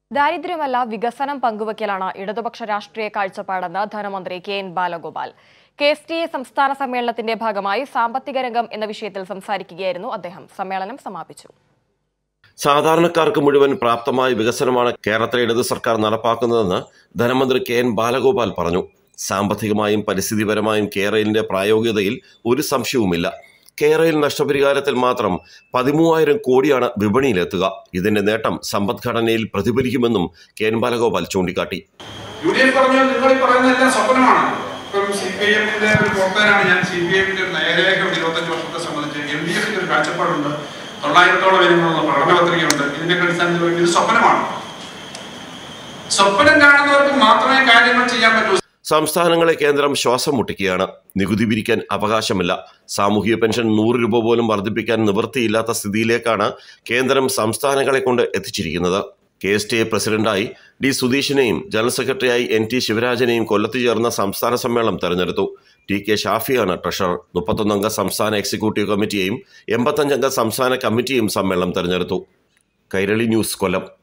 ദാരിദ്ര്യമല്ല വികസനം പങ്കുവയ്ക്കലാണ് ഇടതുപക്ഷ രാഷ്ട്രീയ കാഴ്ചപ്പാടെന്ന് ധനമന്ത്രി K N Balagopal K S T A സംസ്ഥാന സമ്മേളനത്തിന്റെ ഭാഗമായി സാമ്പത്തിക രംഗം എന്ന വിഷയത്തിൽ സംസാരിക്കുകയായിരുന്നു അദ്ദേഹം സമ്മേളനം സമാപിച്ചു സാധാരണക്കാർക്ക് മുഴുവൻ പ്രാപ്തമായ വികസനമാണ് കേരളത്തിലെ ഇടത് സർക്കാർ നടപ്പാക്കുന്നതെന്ന് ധനമന്ത്രി കെ എൻ ബാലഗോപാൽ പറഞ്ഞു സാമ്പത്തികമായും പരിസ്ഥിതിപരമായും കേരളിന്റെ പ്രായോഗികതയിൽ ഒരു സംശയവുമില്ല കേരളയിൽ നഷ്ടപരിഹാരത്തിൽ മാത്രം പതിമൂവായിരം കോടിയാണ് വിപണിയിലെത്തുക ഇതിന്റെ നേട്ടം സമ്പദ്ഘടനയിൽ പ്രതിഫലിക്കുമെന്നും കെ എൻ ബാലഗോപാൽ ചൂണ്ടിക്കാട്ടി യു ഡി എഫ് പറഞ്ഞു നിങ്ങൾ ഈ പറയുന്നതെല്ലാം സ്വപ്നമാണ് ഇപ്പം സി പി ഐ എമ്മിന്റെ ഒരു പ്രവർത്തകനാണ് ഞാൻ സി പി എമ്മിന്റെ ഒരു നയരേഖ ഒരു ഇരുപത്തഞ്ച് വർഷത്തെ സംബന്ധിച്ച് എൽ ഡി എഫിന്റെ ഒരു കാഴ്ചപ്പാടുണ്ട് തൊള്ളായിരത്തോളം വരുന്ന പഠന പത്രികയുണ്ട് ഇതിന്റെ അടിസ്ഥാനത്തിൽ പറയുന്നത് ഇത് സ്വപ്നമാണ് സ്വപ്നം കാണുന്നവർക്ക് മാത്രമേ കാര്യങ്ങൾ ചെയ്യാൻ പറ്റൂ സംസ്ഥാനങ്ങളെ കേന്ദ്രം ശ്വാസം മുട്ടിക്കുകയാണ് നികുതി പിരിക്കാൻ അവകാശമില്ല സാമൂഹിക പെൻഷൻ നൂറ് രൂപ പോലും വർദ്ധിപ്പിക്കാൻ നിവൃത്തിയില്ലാത്ത സ്ഥിതിയിലേക്കാണ് കേന്ദ്രം സംസ്ഥാനങ്ങളെ കൊണ്ട് എത്തിച്ചിരിക്കുന്നത് കെ എസ് ടി എ പ്രസിഡന്റായി ഡി സുധീഷിനെയും ജനറൽ സെക്രട്ടറിയായി എൻ ടി ശിവരാജനെയും കൊല്ലത്ത് ചേർന്ന സംസ്ഥാന സമ്മേളനം തെരഞ്ഞെടുത്തു ടി കെ ഷാഫിയാണ് ട്രഷറർ മുപ്പത്തൊന്നംഗ സംസ്ഥാന എക്സിക്യൂട്ടീവ് കമ്മിറ്റിയെയും എൺപത്തഞ്ചംഗ സംസ്ഥാന കമ്മിറ്റിയും സമ്മേളനം തെരഞ്ഞെടുത്തു കൈരളി ന്യൂസ് കൊല്ലം